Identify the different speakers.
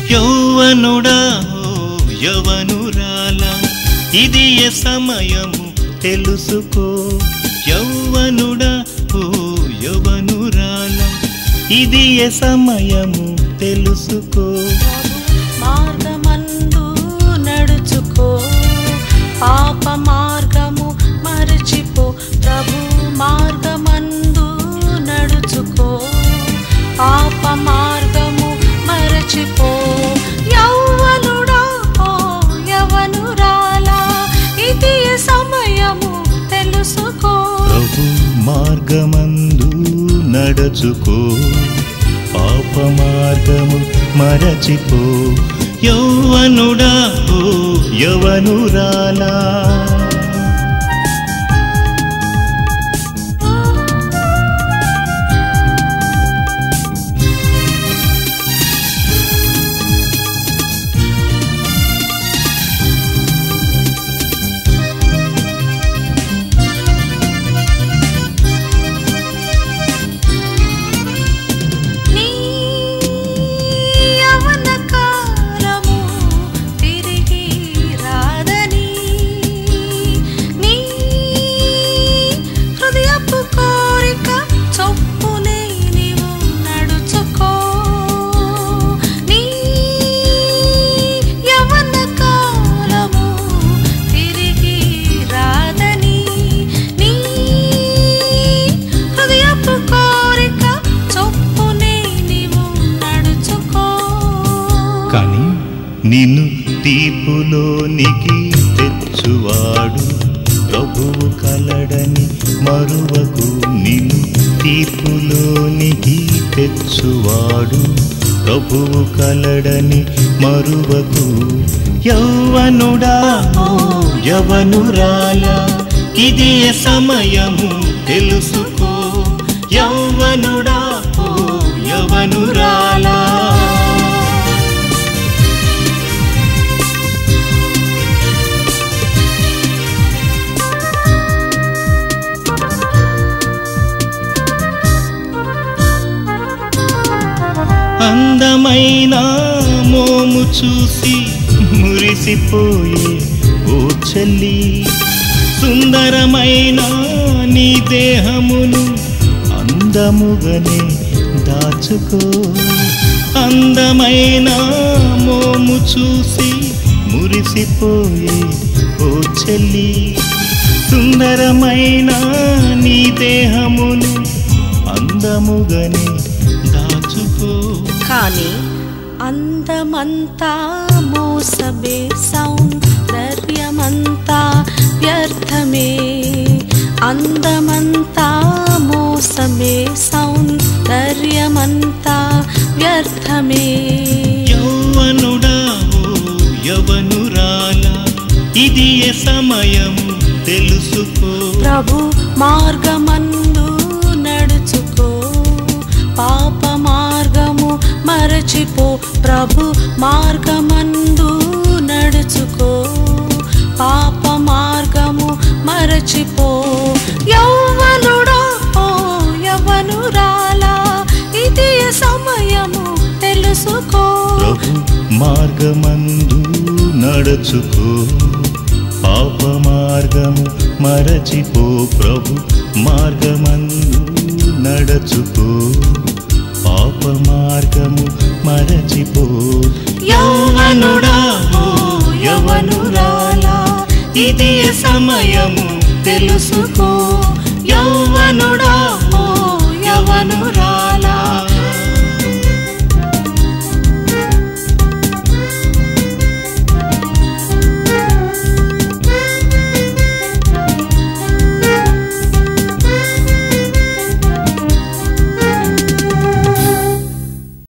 Speaker 1: యౌవనుడా ఓ యవనురాలా ఇది ఏ సమయము తెలుసుకో యౌవనుడా ఓ యవనురాలా ఇది ఏ సమయము తెలుసుకో
Speaker 2: మార్గమందు నడుచుకో పాప మార్గము మరచిపో ప్రభు మార్గమందు నడుచుకో పాప మార్గము మరచిపో యౌవనుడా ఓ యవనురాలా ఇది సమయము తెలుసుకో
Speaker 1: ప్రభు మార్గమందు నడచుకో పాప మార్గము మరచిపో యౌవనుడా ఓ యవనురాలా
Speaker 2: నీ యవ్వన కాలము తిరిగి రాదని నీ హృదయపు కోరిక చొప్పునే నీవు నడుచుకో నీ యవ్వన కాలము తిరిగి రాదని నీ హృదయపు కోరిక చొప్పునే నీవు నడుచుకో
Speaker 1: కానీ నిన్ను తీర్పులోనికి తెచ్చువాడు ప్రభువు కలడని మరువకు నిన్ను తీర్పులోనికి తెచ్చువాడు ప్రభువు కలడని మరువకు యౌవనుడా ఓ యవనురాలా ఇది ఏ సమయము తెలుసుకో యౌవనుడా ఓ యవనురాలా అందమైన మోము చూసి మురిసిపోయే ఓ చెల్లి సుందరమైన నీ దేహమును అందముగనే దాచుకో అందమైన మోము చూసి మురిసిపోయే ఓ చెల్లి సుందరమైన నీ దేహమును అందముగనే దాచుకో
Speaker 2: కానీ అందమంతా మోసమే సౌందర్యమంతా వ్యర్థమే అందమంతా మోసమే సౌందర్యమంతా వ్యర్థమే
Speaker 1: యౌవనుడా ఓ యవనురాలా ఇది ఏ సమయము తెలుసుకో
Speaker 2: ప్రభు మార్గమందు నడుచుకో పాప మార్గము మరచిపో ప్రభు మార్గమందు నడుచుకో పాప మార్గము మరచిపో యౌవనుడా ఓ యవ్వనురాలా ఇది సమయము తెలుసుకో
Speaker 1: ప్రభు మార్గమందు నడుచుకో పాప మార్గము మరచిపో ప్రభు మార్గమందు నడుచుకో పాప మార్గము మరచిపో యౌవనుడా ఓ యవనురాలా ఇది ఏ సమయము తెలుసుకో యౌవనుడా